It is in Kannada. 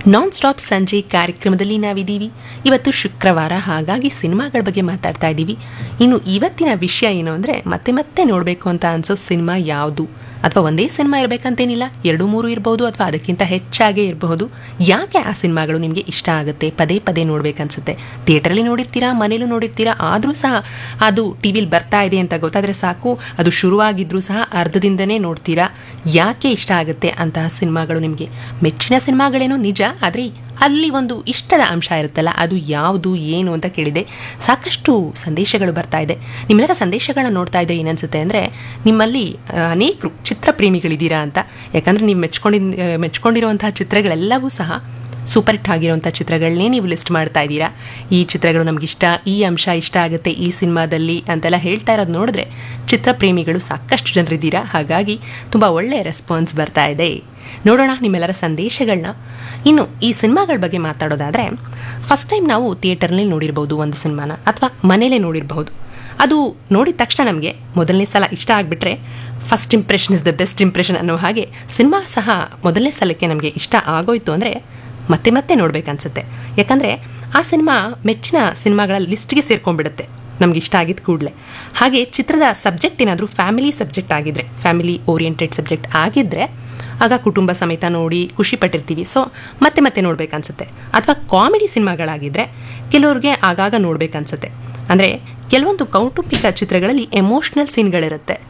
ನಾನ್ ಸ್ಟಾಪ್ ಸಂಜೆ ಕಾರ್ಯಕ್ರಮದಲ್ಲಿ ನಾವಿದ್ದೀವಿ ಇವತ್ತು ಶುಕ್ರವಾರ ಹಾಗಾಗಿ ಸಿನಿಮಾಗಳ ಬಗ್ಗೆ ಮಾತಾಡ್ತಾ ಇದ್ದೀವಿ ಇನ್ನು ಇವತ್ತಿನ ವಿಷಯ ಏನು ಅಂದರೆ ಮತ್ತೆ ಮತ್ತೆ ನೋಡಬೇಕು ಅಂತ ಅನ್ಸೋ ಸಿನಿಮಾ ಯಾವುದು ಅಥವಾ ಒಂದೇ ಸಿನಿಮಾ ಇರಬೇಕಂತೇನಿಲ್ಲ ಎರಡು ಮೂರು ಇರಬಹುದು ಅಥವಾ ಅದಕ್ಕಿಂತ ಹೆಚ್ಚಾಗೇ ಇರಬಹುದು ಯಾಕೆ ಆ ಸಿನಿಮಾಗಳು ನಿಮಗೆ ಇಷ್ಟ ಆಗುತ್ತೆ ಪದೇ ಪದೇ ನೋಡ್ಬೇಕನ್ಸುತ್ತೆ ಥಿಯೇಟ್ರಲ್ಲಿ ನೋಡಿರ್ತೀರಾ ಮನೇಲೂ ನೋಡಿರ್ತೀರಾ ಆದರೂ ಸಹ ಅದು ಟಿ ವಿಲಿ ಬರ್ತಾ ಇದೆ ಅಂತ ಗೊತ್ತಾದರೆ ಸಾಕು ಅದು ಶುರುವಾಗಿದ್ರೂ ಸಹ ಅರ್ಧದಿಂದನೇ ನೋಡ್ತೀರಾ ಯಾಕೆ ಇಷ್ಟ ಆಗುತ್ತೆ ಅಂತಹ ಸಿನಿಮಾಗಳು ನಿಮಗೆ ಮೆಚ್ಚಿನ ಸಿನಿಮಾಗಳೇನೋ ನಿಜ ಆದರೆ ಅಲ್ಲಿ ಒಂದು ಇಷ್ಟದ ಅಂಶ ಇರುತ್ತಲ್ಲ ಅದು ಯಾವುದು ಏನು ಅಂತ ಕೇಳಿದೆ ಸಾಕಷ್ಟು ಸಂದೇಶಗಳು ಬರ್ತಾ ಇದೆ ನಿಮ್ಮೆಲ್ಲರ ಸಂದೇಶಗಳನ್ನ ನೋಡ್ತಾ ಇದ್ರೆ ಏನನ್ಸುತ್ತೆ ಅಂದರೆ ನಿಮ್ಮಲ್ಲಿ ಆ, ಅನೇಕರು ಚಿತ್ರ ಪ್ರೇಮಿಗಳಿದ್ದೀರಾ ಅಂತ ಯಾಕಂದರೆ ನೀವು ಮೆಚ್ಕೊಂಡಿ ಮೆಚ್ಕೊಂಡಿರುವಂತಹ ಚಿತ್ರಗಳೆಲ್ಲವೂ ಸಹ ಸೂಪರ್ ಹಿಟ್ ಆಗಿರುವಂಥ ಚಿತ್ರಗಳನ್ನೇ ನೀವು ಲಿಸ್ಟ್ ಮಾಡ್ತಾ ಇದ್ದೀರಾ ಈ ಚಿತ್ರಗಳು ನಮಗಿಷ್ಟ ಈ ಅಂಶ ಇಷ್ಟ ಆಗುತ್ತೆ ಈ ಸಿನಿಮಾದಲ್ಲಿ ಅಂತೆಲ್ಲ ಹೇಳ್ತಾ ಇರೋದು ನೋಡಿದ್ರೆ ಚಿತ್ರಪ್ರೇಮಿಗಳು ಸಾಕಷ್ಟು ಜನರಿದ್ದೀರಾ ಹಾಗಾಗಿ ತುಂಬ ಒಳ್ಳೆಯ ರೆಸ್ಪಾನ್ಸ್ ಬರ್ತಾ ಇದೆ ನೋಡೋಣ ನಿಮ್ಮೆಲ್ಲರ ಸಂದೇಶಗಳನ್ನ ಇನ್ನು ಈ ಸಿನಿಮಾಗಳ ಬಗ್ಗೆ ಮಾತಾಡೋದಾದರೆ ಫಸ್ಟ್ ಟೈಮ್ ನಾವು ಥಿಯೇಟರ್ನಲ್ಲಿ ನೋಡಿರ್ಬೋದು ಒಂದು ಸಿನಿಮಾನ ಅಥವಾ ಮನೇಲೇ ನೋಡಿರಬಹುದು ಅದು ನೋಡಿದ ತಕ್ಷಣ ನಮಗೆ ಮೊದಲನೇ ಸಲ ಇಷ್ಟ ಆಗಿಬಿಟ್ರೆ first impression is the best impression ಅನ್ನೋ ಹಾಗೆ ಸಿನಿಮಾ ಸಹ ಮೊದಲನೇ ಸಲಕ್ಕೆ ನಮಗೆ ಇಷ್ಟ ಆಗೋಯ್ತು ಅಂದರೆ ಮತ್ತೆ ಮತ್ತೆ ನೋಡ್ಬೇಕನ್ಸುತ್ತೆ ಯಾಕಂದರೆ ಆ ಸಿನಿಮಾ ಮೆಚ್ಚಿನ ಸಿನಿಮಾಗಳ ಲಿಸ್ಟ್ಗೆ ಸೇರ್ಕೊಂಡ್ಬಿಡುತ್ತೆ ನಮ್ಗೆ ಇಷ್ಟ ಆಗಿದ್ದ ಕೂಡಲೇ ಹಾಗೆ ಚಿತ್ರದ ಸಬ್ಜೆಕ್ಟ್ ಏನಾದರೂ ಫ್ಯಾಮಿಲಿ ಸಬ್ಜೆಕ್ಟ್ ಆಗಿದ್ರೆ ಫ್ಯಾಮಿಲಿ ಓರಿಯೆಂಟೆಡ್ ಸಬ್ಜೆಕ್ಟ್ ಆಗಿದ್ದರೆ ಆಗ ಕುಟುಂಬ ಸಮೇತ ನೋಡಿ ಖುಷಿ ಪಟ್ಟಿರ್ತೀವಿ ಸೊ ಮತ್ತೆ ಮತ್ತೆ ನೋಡ್ಬೇಕನ್ಸುತ್ತೆ ಅಥವಾ ಕಾಮಿಡಿ ಸಿನಿಮಾಗಳಾಗಿದ್ದರೆ ಕೆಲವ್ರಿಗೆ ಆಗಾಗ ನೋಡ್ಬೇಕನ್ಸುತ್ತೆ ಅಂದರೆ ಕೆಲವೊಂದು ಕೌಟುಂಬಿಕ ಚಿತ್ರಗಳಲ್ಲಿ ಎಮೋಷ್ನಲ್ ಸೀನ್ಗಳಿರುತ್ತೆ